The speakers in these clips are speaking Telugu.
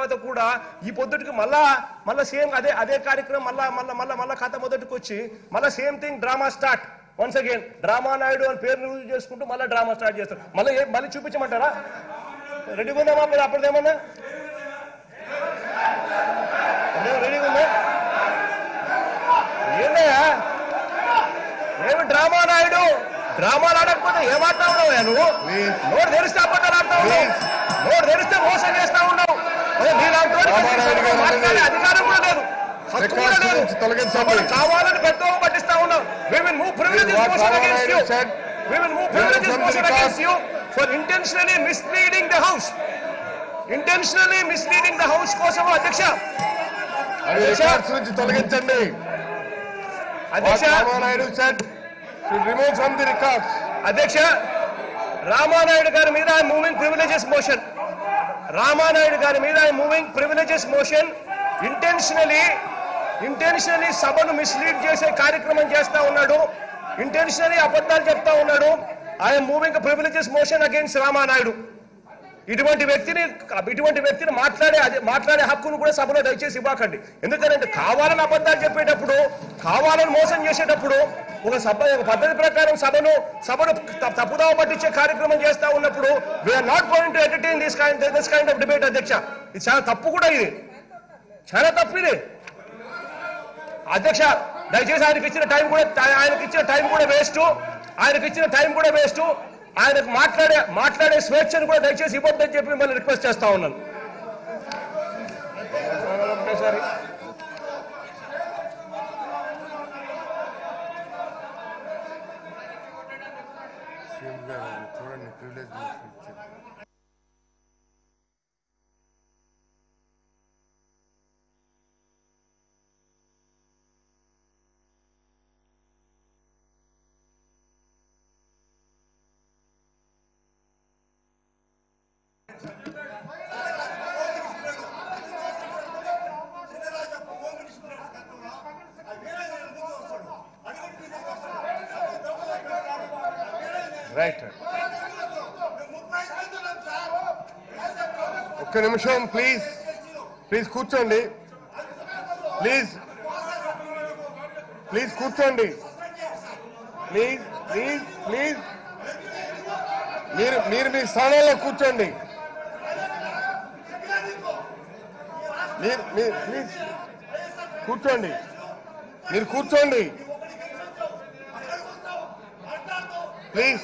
తర్వాత కూడా ఈ పొద్దుటికి మళ్ళా మళ్ళా సేమ్ అదే అదే కార్యక్రమం మళ్ళా మళ్ళా మళ్ళా మళ్ళా కథ మొదటికి వచ్చి మళ్ళా same thing drama start once again drama Naidu అని పేరు యూజ్ చేసుకుంటూ మళ్ళీ డ్రామా స్టార్ట్ చేస్తారు మళ్ళీ ఏ- మళ్ళీ చూపించమంటారా రెడీగా ఉందామా మీరు అప్పటిదేమన్నా రెడీగా ఉందా ఏందయ్యా ఏమి డ్రామా నాయుడు డ్రామాలు ఆడకపోతే ఏం ఆడుతా ఉన్నావు నువ్వు Please. నోరు తెరిస్తే అబద్ధాలు ఆడుతా ఉన్నావు Please. నోరు తెరిస్తే మోసం చేస్తా ఉన్నావు అదే నీలాంటి వాడికి డ్రామా నాయుడు గారు మాట్లాడే ఉండండి. అధికారం కూడా లేదు హక్కు కూడా Records లేదు నుంచి తొలగించండి. సభను కావాలని పెద్దగా పట్టిస్తా ఉన్నావు we will move privileges What motion Rama against Naidu you said. we will move We will privileges come to motion the against court. you for intentionally misleading the house intentionally misleading the house కోసం అధ్యక్ష అవి రికార్డ్స్ నుంచి తొలగించండి అధ్యక్ష Ramanaidu that should remove from the records అధ్యక్ష రామానాయుడు గారి మీద మూవింగ్ ప్రివిలేజెస్ మోషన్ రామానాయుడు గారి మీద moving privileges motion intentionally intentionally సభను మిస్లీడ్ చేసే కార్యక్రమం చేస్తా ఉన్నాడు ఇంటెన్షనలీ అబద్ధాలు చెప్తా ఉన్నాడు I'm moving privileges motion against Ramanaidu ఇటువంటి వ్యక్తిని ఇటువంటి వ్యక్తిని మాట్లాడే అదే మాట్లాడే హక్కును కూడా సభలో దయచేసి ఇవ్వకండి ఎందుకంటే కావాలని అబద్ధాలు చెప్పేటప్పుడు కావాలని మోసం చేసేటప్పుడు ఒక సభ ఒక పద్ధతి ప్రకారం సభను సభను త- తప్పుదావ పట్టించే కార్యక్రమం చేస్తా ఉన్నప్పుడు we are not going to entertain this kind this kind of debate అధ్యక్ష ఇది చాలా తప్పు కూడా ఇది చాలా తప్పు ఇది అధ్యక్ష దయచేసి ఆయనకి ఇచ్చిన టైం కూడా ఆయనకి ఇచ్చిన టైం కూడా వేస్ట్ ఆయనకి ఇచ్చిన టైం కూడా వేస్ట్ ఆయనకు మాట్లాడే మాట్లాడే స్వేచ్ఛను కూడా దయచేసి ఇవ్వద్దని చెప్పి మిమ్మల్ని రిక్వెస్ట్ చేస్తా ఉన్నాను ఒకటేసారి చూడండి ప్రివిలేజ్ రైట్ ఒక్క నిమిషం ప్లీజ్ ప్లీజ్ కూర్చోండి ప్లీజ్ ప్లీజ్ కూర్చోండి ప్లీజ్ ప్లీజ్ ప్లీజ్ మీరు మీరు మీ స్థానాల్లో కూర్చోండి మీరు మీరు ప్లీజ్ కూర్చోండి మీరు కూర్చోండి ప్లీజ్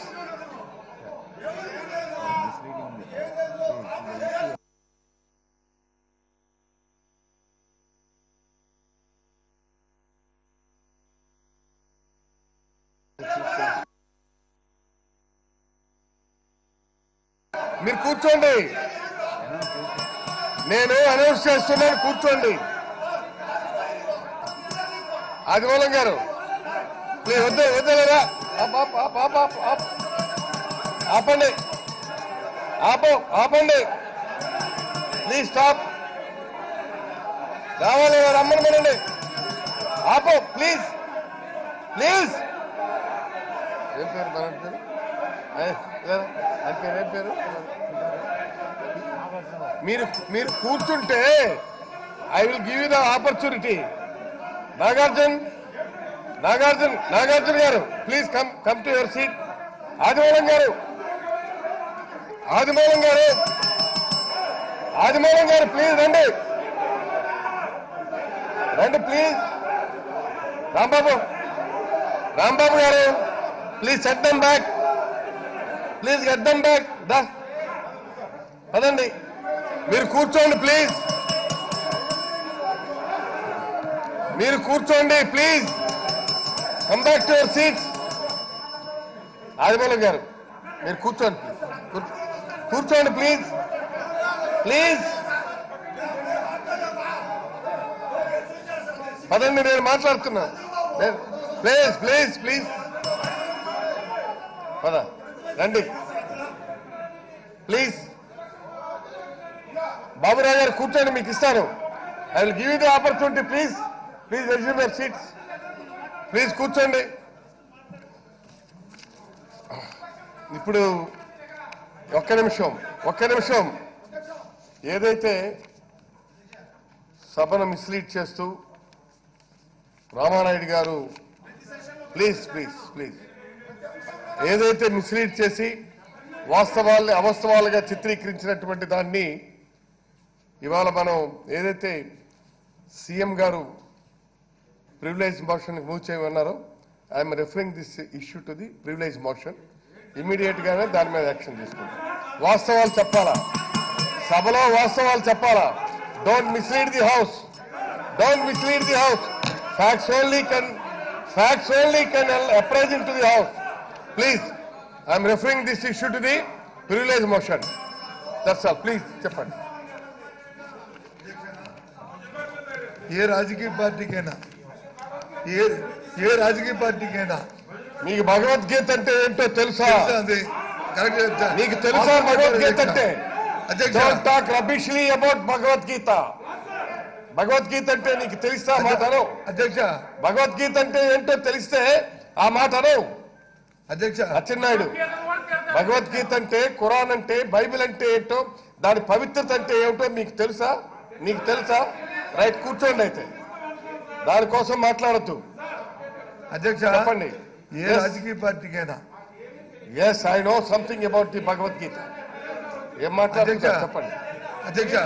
మీరు కూర్చోండి నేను అనౌన్స్ చేస్తున్నాను కూర్చోండి ఆదిమూలం గారు ప్లీజ్ వద్దు వద్దలేరా ఆప్, ఆప్, ఆప్, ఆప్, ఆప్, ఆప్. ఆపండి ఆపు ఆపండి ప్లీజ్ స్టాప్ రావాలి రమ్మని మనండి ఆపు ప్లీజ్ ప్లీజ్ ఏం పేరు మన పేరు ఏ, లేరా? ఆయన పేరు ఏం పేరు మీరు మీరు కూర్చుంటే I will give you the opportunity Nagarjun Nagarjun Nagarjuna గారు please come come to your seat Adimulam గారు ఆదిమూలం గారు ఆదిమూలం గారు ప్లీజ్ రండి రండి ప్లీజ్ రాంబాబు రాంబాబు గారు please sit them back please get them back దా పదండి మీరు కూర్చోండి ప్లీజ్ మీరు కూర్చోండి please come back to your seats Adimulam గారు మీరు కూర్చోండి ప్లీజ్ కూర్చో- కూర్చోండి ప్లీజ్ ప్లీజ్ పదండి నేను మాట్లాడుతున్నా నేను- ప్లీజ్ ప్లీజ్ ప్లీజ్ పద రండి ప్లీజ్ బాబురావు గారు కూర్చోండి మీకు ఇస్తాను I will give you the opportunity please please resume your seats please కూర్చోండి ఇప్పుడు ఒక్క నిమిషం ఒక్క నిమిషం ఏదైతే సభను మిస్లీడ్ చేస్తూ రామానాయుడు గారు ప్లీజ్ ప్లీజ్ ప్లీజ్ ఏదైతే మిస్లీడ్ చేసి వాస్తవాల్ని అవాస్తవాలుగా చిత్రీకరించినటువంటి దాన్ని ఇవాళ మనం ఏదైతే సీఎం గారు ప్రివిలేజ్ మోషన్ మూవ్ చేయమన్నారో I'm referring this issue to the privilege motion immediate గానే దాని మీద యాక్షన్ తీసుకుంటాం వాస్తవాలు చెప్పాలా సభలో వాస్తవాలు చెప్పాలా don't mislead the house don't mislead the house facts only can facts only can apprising to the house please I'm referring this issue to the privilege motion that's all please చెప్పండి ఏ రాజకీయ పార్టీకైనా ఏ ఏ రాజకీయ పార్టీకైనా మీకు భగవద్గీత అంటే ఏంటో తెలుసా తెలుసా అది కరెక్ట్ చెప్తా. నీకు తెలుసా భగవద్గీత అంటే అధ్యక్ష don't talk rubbishly about Bhagavad Gita Bhagavad Gita అంటే నీకు తెలిస్తే ఆ మాట అనవు అధ్యక్ష భగవద్గీత అంటే ఏంటో తెలిస్తే ఆ మాట అనవు అధ్యక్ష అచ్చెన్నాయుడు భగవద్గీత అంటే ఖురాన్ అంటే బైబిల్ అంటే ఏంటో దాని పవిత్రత అంటే ఏమిటో మీకు తెలుసా నీకు తెలుసా రైట్ కూర్చోండి అయితే దానికోసం మాట్లాడద్దు అధ్యక్ష చెప్పండి ఏ రాజకీయ పార్టీకైనా yes I know something about the Bhagavad Gita ఏం మాట్లాడుతున్నారు అధ్యక్ష. చెప్పండి అధ్యక్ష